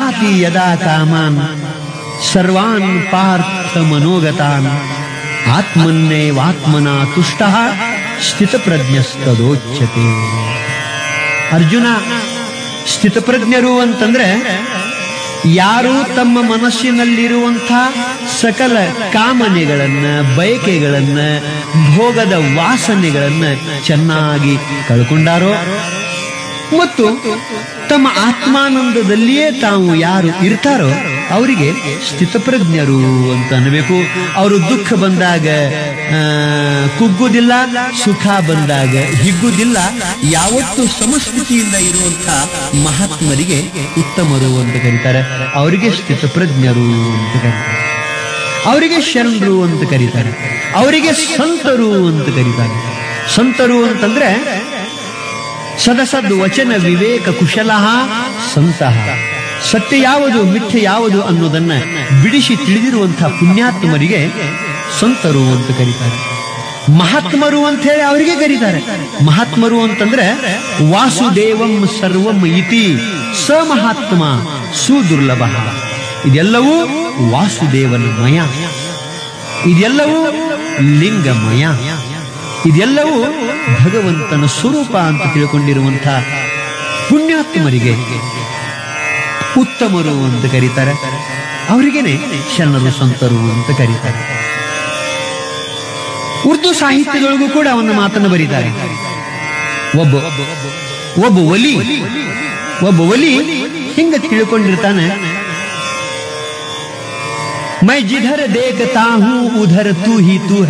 ದಧಾತಿ ಯದಾ ಕಾಮಾನ್ ಸರ್ವಾನ್ ಪಾರ್ಥ ಮನೋಗತಾನ್ ಆತ್ಮನ್ನೇವಾತ್ಮನ ತುಷ್ಟ ಸ್ಥಿತಪ್ರಜ್ಞಸ್ತದೋಚ್ಯತೆ ಅರ್ಜುನ ಸ್ಥಿತಪ್ರಜ್ಞರು ಅಂತಂದ್ರೆ ಯಾರು ತಮ್ಮ ಮನಸ್ಸಿನಲ್ಲಿರುವಂಥ ಸಕಲ ಕಾಮನೆಗಳನ್ನ ಬಯಕೆಗಳನ್ನ ಭೋಗದ ವಾಸನೆಗಳನ್ನ ಚೆನ್ನಾಗಿ ಕಳ್ಕೊಂಡಾರೋ ಮತ್ತು ತಮ್ಮ ಆತ್ಮಾನಂದದಲ್ಲಿಯೇ ತಾವು ಯಾರು ಇರ್ತಾರೋ ಅವರಿಗೆ ಸ್ಥಿತಪ್ರಜ್ಞರು ಅಂತ ಅನ್ನಬೇಕು ಅವರು ದುಃಖ ಬಂದಾಗ ಆ, ಕುಗ್ಗುವುದಿಲ್ಲ ಸುಖ ಬಂದಾಗ ಹಿಗ್ಗುವುದಿಲ್ಲ ಯಾವತ್ತು ಸಮಸ್ಥಿತಿಯಿಂದ ಇರುವಂತ ಮಹಾತ್ಮರಿಗೆ ಉತ್ತಮರು ಅಂತ ಕರೀತಾರೆ ಅವರಿಗೆ ಸ್ಥಿತಪ್ರಜ್ಞರು ಅಂತ ಕರೀತಾರೆ ಅವರಿಗೆ ಶರಣರು ಅಂತ ಕರೀತಾರೆ ಅವರಿಗೆ ಸಂತರು ಅಂತ ಕರೀತಾರೆ ಸಂತರು ಅಂತಂದ್ರೆ ಸದಸದ್ ವಚನ ವಿವೇಕ ಕುಶಲ ಸಂತಹ ಸತ್ಯ ಯಾವುದು ಮಿಥ್ಯೆ ಯಾವುದು ಅನ್ನೋದನ್ನ ಬಿಡಿಸಿ ತಿಳಿದಿರುವಂತಹ ಪುಣ್ಯಾತ್ಮರಿಗೆ ಸಂತರು ಅಂತ ಕರೀತಾರೆ ಮಹಾತ್ಮರು ಅಂತ ಹೇಳಿ ಅವರಿಗೆ ಕರೀತಾರೆ ಮಹಾತ್ಮರು ಅಂತಂದ್ರೆ ವಾಸುದೇವಂ ಸರ್ವಂ ಇತಿ ಸ ಮಹಾತ್ಮ ಸುದುರ್ಲಭ ಇದೆಲ್ಲವೂ ವಾಸುದೇವನ ಮಯ ಇದೆಲ್ಲವೂ ಲಿಂಗಮಯ ಇದೆಲ್ಲವೂ ಭಗವಂತನ ಸ್ವರೂಪ ಅಂತ ತಿಳ್ಕೊಂಡಿರುವಂತಹ ಪುಣ್ಯಾತ್ಮರಿಗೆ ಉತ್ತಮರು ಅಂತ ಕರೀತಾರೆ ಅವರಿಗೇನೆ ಶರಣರು ಸಂತರು ಅಂತ ಕರೀತಾರೆ ಉರ್ದು ಸಾಹಿತ್ಯದೊಳಗೂ ಕೂಡ ಅವನ ಮಾತನ್ನು ಬರೀತಾರೆ ಒಬ್ಬ ಒಬ್ಬ ಒಲಿ ಒಬ್ಬ ಒಲಿ ಹಿಂಗ ತಿಳ್ಕೊಂಡಿರ್ತಾನೆ मैं जिधर देखता हूँ उधर तू ही तू है